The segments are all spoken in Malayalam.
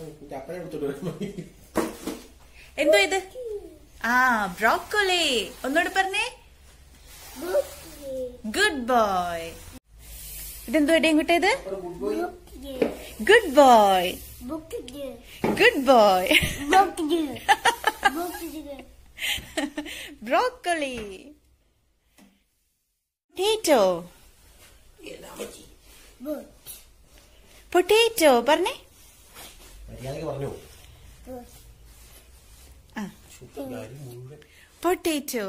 അപ്പഴേ എടുത്തോണ്ട് വരാൻ എന്തോ ഇത് ആ ബ്രോക്കോളി ഒന്നുകൂടെ പറഞ്ഞേ ഗുഡ് ബോയ് ഇതെന്തോ ഇടയും കുട്ടേത് good boy good boy broccoli potato potato പറഞ്ഞേ മര്യാദക്ക് പറഞ്ഞു ആ കാര്യം മുഴുവൻ പൊട്ടേറ്റോ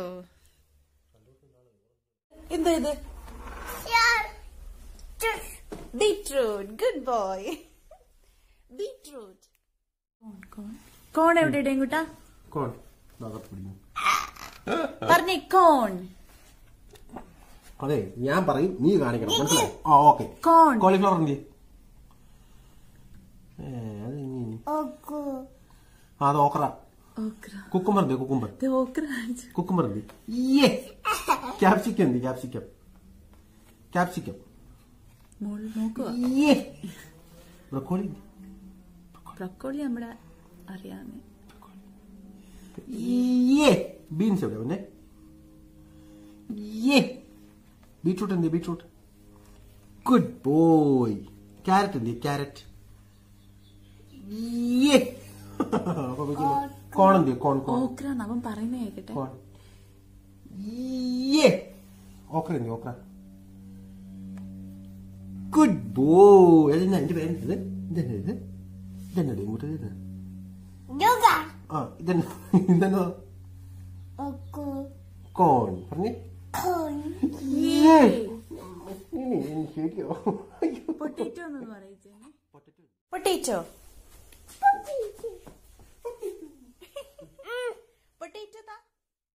എന്തോ ഇത് beetroot good boy beetroot corn എവിടെ ഇടയും കുട്ടാ കോൺ ഭാഗത്ത് പിടിക്കുന്നു പറഞ്ഞേ കോൺ അതെ ഞാൻ പറയും നീ കാണിക്കണം മനസ്സിലായി ആ ഓക്കെ കോൺ കോളിഫ്ലവർ എന്ത് ഏ അത് ഇനി ഇനി. ആ അത് ഓക്ര ഓക്ര കുക്കുംബർ എന്ത് കുക്കുംബർ ഇത് ഓക്ര കാണിച്ചു കുക്കുംബർ എന്ത് യേ ക്യാപ്സിക്കം എന്ത് ക്യാപ്സിക്കം ക്യാപ്സിക്കം മോള് നോക്കുക യേ ബ്രക്കോളി ബ്രക്കോളി നമ്മുടെ അറിയാമേ യേ ബീൻസ് എവിടെ പിന്നെ യേ ബീട്രൂട്ട് എന്ത് ബീട്രൂട്ട് ഗുഡ് ബോയ് ക്യാരറ്റ് എന്ത് ക്യാരറ്റ് യേ അപ്പൊ കോൺ എന്ത് കോൺ കോൺ ഓക്ര അവൻ പറയുന്നേ കേക്കട്ടെ കോൺ യേ ഓക്ര എന്ത് ഓക്ര ഗുഡ് ബോയ് അതെന്നാ എന്റെ പേര് ഇത് ഇതെന്നാ ഇത് ഇതെന്നാ ഇങ്ങോട്ട് ഇത് ആ ഇതെന്നാ ഇതെന്നാ കോൺ പറഞ്ഞേ ശരിയോ പൊട്ടേറ്റോ എന്നൊന്ന് പറയിച്ചേ പൊട്ടേറ്റോ